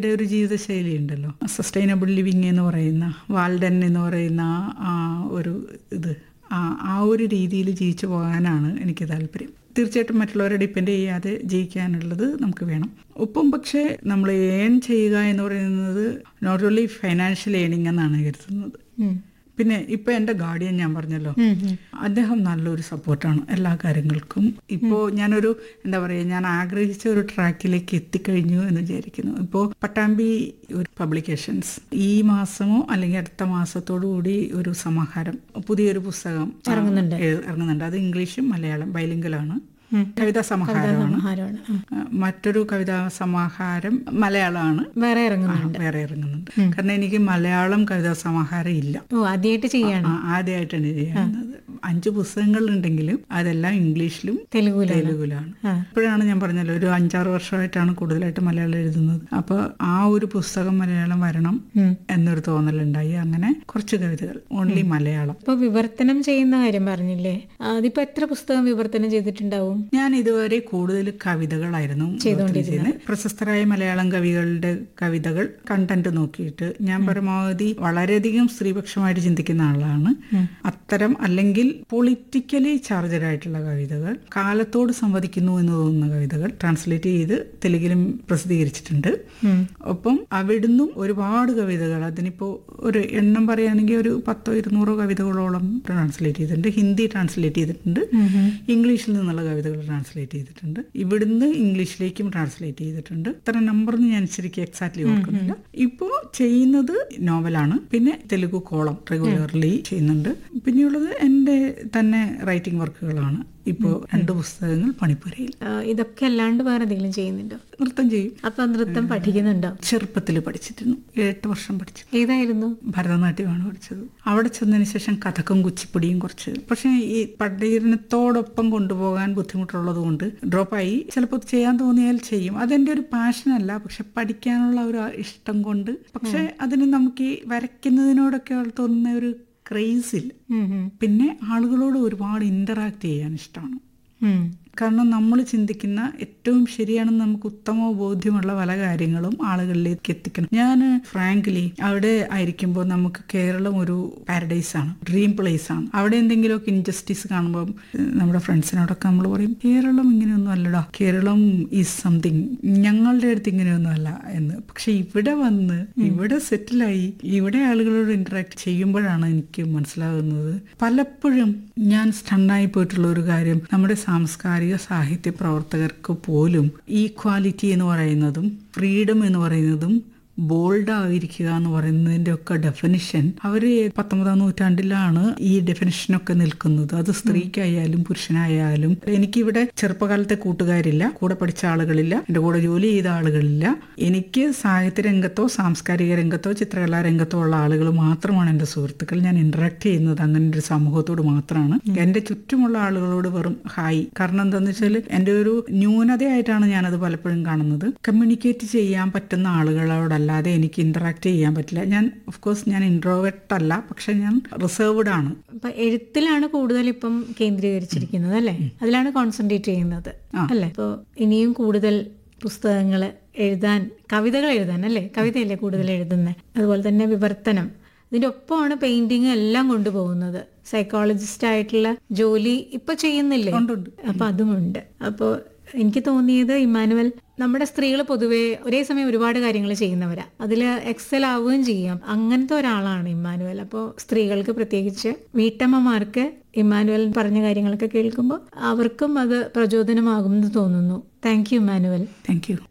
പട്ടാമ്പിയുടെ ഒരു ജീവിതശൈലി ഉണ്ടല്ലോ സസ്റ്റൈനബിൾ ലിവിങ് എന്ന് പറയുന്ന വാൽഡൻ എന്ന് പറയുന്ന ആ ഒരു ഇത് ആ ആ ഒരു രീതിയിൽ ജീവിച്ചു പോകാനാണ് എനിക്ക് താല്പര്യം തീർച്ചയായിട്ടും മറ്റുള്ളവരെ ഡിപ്പെൻഡ് ചെയ്യാതെ ജീവിക്കാനുള്ളത് നമുക്ക് വേണം ഒപ്പം പക്ഷേ നമ്മൾ ഏൺ ചെയ്യുക എന്ന് പറയുന്നത് നോട്ട് ഓൺലി ഫൈനാൻഷ്യൽ ഏണിംഗ് എന്നാണ് കരുതുന്നത് പിന്നെ ഇപ്പൊ എൻ്റെ ഗാർഡിയൻ ഞാൻ പറഞ്ഞല്ലോ അദ്ദേഹം നല്ലൊരു സപ്പോർട്ടാണ് എല്ലാ കാര്യങ്ങൾക്കും ഇപ്പോൾ ഞാനൊരു എന്താ പറയുക ഞാൻ ആഗ്രഹിച്ച ഒരു ട്രാക്കിലേക്ക് എത്തിക്കഴിഞ്ഞു എന്ന് വിചാരിക്കുന്നു ഇപ്പോൾ പട്ടാമ്പി ഒരു പബ്ലിക്കേഷൻസ് ഈ മാസമോ അല്ലെങ്കിൽ അടുത്ത മാസത്തോടു കൂടി ഒരു സമാഹാരം പുതിയൊരു പുസ്തകം ആ, ഇറങ്ങുന്നുണ്ട്. എഴു- ഇറങ്ങുന്നുണ്ട് അത് ഇംഗ്ലീഷും മലയാളം ബൈലിംഗലാണ് കവിതാ സമാഹാരമാണ് ആഹാരമാണ് ആ. ആ, മറ്റൊരു കവിതാ സമാഹാരം മലയാളമാണ് വേറെ ആ, ഇറങ്ങുന്നുണ്ട് വേറെ ഇറങ്ങുന്നുണ്ട് കാരണം എനിക്ക് മലയാളം കവിതാ സമാഹാരം ഇല്ല ഓ ആദ്യമായിട്ട് ചെയ്യാണ് ആ, ആദ്യമായിട്ടാണ് ചെയ്യുന്നത് അഞ്ച് പുസ്തകങ്ങൾ ഉണ്ടെങ്കിലും അതെല്ലാം ഇംഗ്ലീഷിലും തെലുഗുല തെലുഗുലാണ് ആ. ഇപ്പോഴാണ് ഞാൻ പറഞ്ഞല്ലോ ഒരു അഞ്ചാറ് വർഷമായിട്ടാണ് കൂടുതലായിട്ട് മലയാളം എഴുതുന്നത് അപ്പൊ ആ ഒരു പുസ്തകം മലയാളം വരണം ഉം. എന്നൊരു തോന്നലുണ്ടായി അങ്ങനെ കുറച്ച് കവിതകൾ ഓൺലി മലയാളം ഇപ്പൊ വിവർത്തനം ചെയ്യുന്ന കാര്യം പറഞ്ഞില്ലേ അതിപ്പോ എത്ര പുസ്തകം വിവർത്തനം ചെയ്തിട്ടുണ്ടാവും ഞാൻ ഇതുവരെ കൂടുതൽ കവിതകളായിരുന്നു വിവർത്തനം ചെയ്യുന്നത് പ്രശസ്തരായ മലയാളം കവികളുടെ കവിതകൾ കണ്ടന്റ് നോക്കിയിട്ട് ഞാൻ പരമാവധി വളരെയധികം സ്ത്രീപക്ഷമായിട്ട് ചിന്തിക്കുന്ന ആളാണ് അത്തരം അല്ലെങ്കിൽ പൊളിറ്റിക്കലി ചാർജഡ് ആയിട്ടുള്ള കവിതകൾ കാലത്തോട് സംവദിക്കുന്നു എന്ന് തോന്നുന്ന കവിതകൾ ട്രാൻസ്ലേറ്റ് ചെയ്ത് തെലുങ്കിലും പ്രസിദ്ധീകരിച്ചിട്ടുണ്ട് ഒപ്പം അവിടുന്നും ഒരുപാട് കവിതകൾ അതിനിപ്പോ ഒരു എണ്ണം പറയുകയാണെങ്കിൽ ഒരു പത്തോ ഇരുന്നൂറോ കവിതകളോളം ട്രാൻസ്ലേറ്റ് ചെയ്തിട്ടുണ്ട് ഹിന്ദി ട്രാൻസ്ലേറ്റ് ചെയ്തിട്ടുണ്ട് ഇംഗ്ലീഷിൽ നിന്നുള്ള കവിതകൾ ട്രാൻസ്ലേറ്റ് ചെയ്തിട്ടുണ്ട് ഇവിടുന്ന് ഇംഗ്ലീഷിലേക്കും ട്രാൻസ്ലേറ്റ് ചെയ്തിട്ടുണ്ട് ഇത്ര നമ്പറൊന്നും ഞാൻ ശരിക്കും എക്സാക്ട്ലി ഓർക്കുന്നില്ല ഇപ്പോൾ ചെയ്യുന്നത് നോവലാണ് പിന്നെ തെലുഗു കോളം റെഗുലർലി ചെയ്യുന്നുണ്ട് പിന്നെയുള്ളത് എൻ്റെ തന്നെ റൈറ്റിംഗ് വർക്കുകളാണ് ഇപ്പോൾ രണ്ട് പുസ്തകങ്ങൾ പണിപ്പുരയിൽ ആ, ഇതൊക്കെ അല്ലാണ്ട് വേറെ എന്തെങ്കിലും ചെയ്യുന്നുണ്ടോ നൃത്തം ചെയ്യും അപ്പൊ നൃത്തം പഠിക്കുന്നുണ്ടോ ചെറുപ്പത്തിൽ പഠിച്ചിരുന്നു എട്ട് വർഷം പഠിച്ചു ഏതായിരുന്നു ഭരതനാട്യമാണ് പഠിച്ചത് അവിടെ ചെന്നതിന് ശേഷം കഥക്കും കുച്ചിപ്പുടിയും കുറച്ച് പക്ഷേ ഈ പഠനത്തോടൊപ്പം കൊണ്ടുപോകാൻ ബുദ്ധിമുട്ടുള്ളത് കൊണ്ട് ഡ്രോപ്പായി ചിലപ്പോൾ ചെയ്യാൻ തോന്നിയാൽ ചെയ്യും അതെന്റെ ഒരു പാഷനല്ല പക്ഷെ പഠിക്കാനുള്ള ഒരു ഇഷ്ടം കൊണ്ട് പക്ഷെ അതിന് നമുക്ക് ഈ വരയ്ക്കുന്നതിനോടൊക്കെ തോന്നുന്ന ഒരു ക്രേസ് ഇല്ല ഉം, ഉം. പിന്നെ ആളുകളോട് ഒരുപാട് ഇന്ററാക്ട് ചെയ്യാൻ ഇഷ്ടമാണ് ഉം. കാരണം നമ്മൾ ചിന്തിക്കുന്ന ഏറ്റവും ശരിയാണെന്ന് നമുക്ക് ഉത്തമ ബോധ്യമുള്ള പല കാര്യങ്ങളും ആളുകളിലേക്ക് എത്തിക്കണം ഞാൻ ഫ്രാങ്ക്ലി അവിടെ ആയിരിക്കുമ്പോൾ നമുക്ക് കേരളം ഒരു പാരഡൈസ് ആണ് ഡ്രീം പ്ലേസ് ആണ് അവിടെ എന്തെങ്കിലുമൊക്കെ ഇൻജസ്റ്റിസ് കാണുമ്പോൾ നമ്മുടെ ഫ്രണ്ട്സിനോടൊക്കെ നമ്മൾ പറയും കേരളം ഇങ്ങനെയൊന്നും അല്ലടാ കേരളം ഈസ് സംതിങ് ഞങ്ങളുടെ അടുത്ത് ഇങ്ങനെയൊന്നും അല്ല എന്ന് പക്ഷെ ഇവിടെ വന്ന് ഇവിടെ സെറ്റിലായി ഇവിടെ ആളുകളോട് ഇന്ററാക്ട് ചെയ്യുമ്പോഴാണ് എനിക്ക് മനസ്സിലാകുന്നത് പലപ്പോഴും ഞാൻ സ്റ്റണ്ണായി പോയിട്ടുള്ള ഒരു കാര്യം നമ്മുടെ സാംസ്കാരിക സാഹിത്യ പ്രവർത്തകർക്ക് പോലും ഈക്വാലിറ്റി എന്ന് പറയുന്നതും ഫ്രീഡം എന്ന് പറയുന്നതും ബോൾഡ് ആയിരിക്കുക എന്ന് പറയുന്നതിന്റെ ഒക്കെ ഡെഫിനിഷൻ അവര് പത്തൊമ്പതാം നൂറ്റാണ്ടിലാണ് ഈ ഡെഫിനിഷനൊക്കെ നിൽക്കുന്നത് അത് സ്ത്രീക്കായാലും പുരുഷനായാലും എനിക്കിവിടെ ചെറുപ്പകാലത്തെ കൂട്ടുകാരില്ല കൂടെ പഠിച്ച ആളുകളില്ല എൻ്റെ കൂടെ ജോലി ചെയ്ത ആളുകളില്ല എനിക്ക് സാഹിത്യ രംഗത്തോ സാംസ്കാരിക രംഗത്തോ ചിത്രകലാ രംഗത്തോ ഉള്ള ആളുകൾ മാത്രമാണ് എൻ്റെ സുഹൃത്തുക്കൾ ഞാൻ ഇന്ററാക്ട് ചെയ്യുന്നത് അങ്ങനെ ഒരു സമൂഹത്തോട് മാത്രമാണ് എൻ്റെ ചുറ്റുമുള്ള ആളുകളോട് വെറും ഹായ് കാരണം എന്താണെന്ന് വെച്ചാൽ എൻ്റെ ഒരു ന്യൂനതയായിട്ടാണ് ഞാനത് പലപ്പോഴും കാണുന്നത് കമ്മ്യൂണിക്കേറ്റ് ചെയ്യാൻ പറ്റുന്ന ആളുകളോടല്ലാതെ എനിക്ക് ഇന്ററാക്ട് ചെയ്യാൻ പറ്റില്ല ഞാൻ ഓഫ് കോഴ്സ് ഞാൻ ഇൻട്രോവേർട്ട് അല്ല പക്ഷെ ഞാൻ റിസർവ്ഡ് ആണ് അപ്പൊ എഴുത്തിലാണ് കൂടുതൽ ഇപ്പം കേന്ദ്രീകരിച്ചിരിക്കുന്നത് അല്ലേ അതിലാണ് കോൺസെൻട്രേറ്റ് ചെയ്യുന്നത് അല്ലേ ഇപ്പൊ ഇനിയും കൂടുതൽ പുസ്തകങ്ങൾ എഴുതാൻ കവിതകൾ എഴുതാൻ അല്ലേ കവിതയല്ലേ കൂടുതൽ എഴുതുന്നത് അതുപോലെ തന്നെ വിവർത്തനം ഇതിന്റെ ഒപ്പമാണ് പെയിന്റിങ് എല്ലാം കൊണ്ടുപോകുന്നത് സൈക്കോളജിസ്റ്റ് ആയിട്ടുള്ള ജോലി ഇപ്പൊ ചെയ്യുന്നില്ലേ ഉണ്ട്, ഉണ്ട്. അപ്പൊ അതുമുണ്ട് അപ്പോ എനിക്ക് തോന്നിയത് ഇമ്മാനുവൽ നമ്മുടെ സ്ത്രീകൾ പൊതുവെ ഒരേ സമയം ഒരുപാട് കാര്യങ്ങൾ ചെയ്യുന്നവരാ അതിൽ എക്സൽ ആവുകയും ചെയ്യാം അങ്ങനത്തെ ഒരാളാണ് ഇമ്മാനുവൽ അപ്പോൾ സ്ത്രീകൾക്ക് പ്രത്യേകിച്ച് വീട്ടമ്മമാർക്ക് ഇമ്മാനുവൽ പറഞ്ഞ കാര്യങ്ങളൊക്കെ കേൾക്കുമ്പോൾ അവർക്കും അത് പ്രചോദനമാകുമെന്ന് തോന്നുന്നു thank you Emmanuel thank you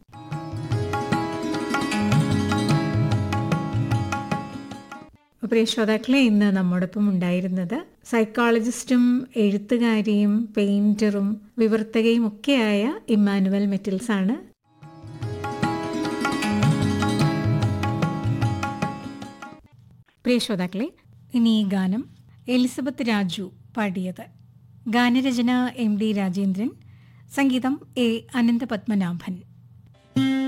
പ്രിയ ശ്രോതാക്കളെ ഇന്ന് നമ്മോടൊപ്പം ഉണ്ടായിരുന്നത് സൈക്കോളജിസ്റ്റും എഴുത്തുകാരിയും പെയിന്ററും വിവർത്തകയും ഒക്കെയായ ഇമ്മാനുവൽ മെറ്റിൽസ് ആണ് പ്രിയ ശ്രോതാക്കളെ ഇനി ഈ ഗാനം എലിസബത്ത് രാജു പാടിയത് ഗാനരചന എം ഡി രാജേന്ദ്രൻ സംഗീതം എ അനന്തപത്മനാഭൻ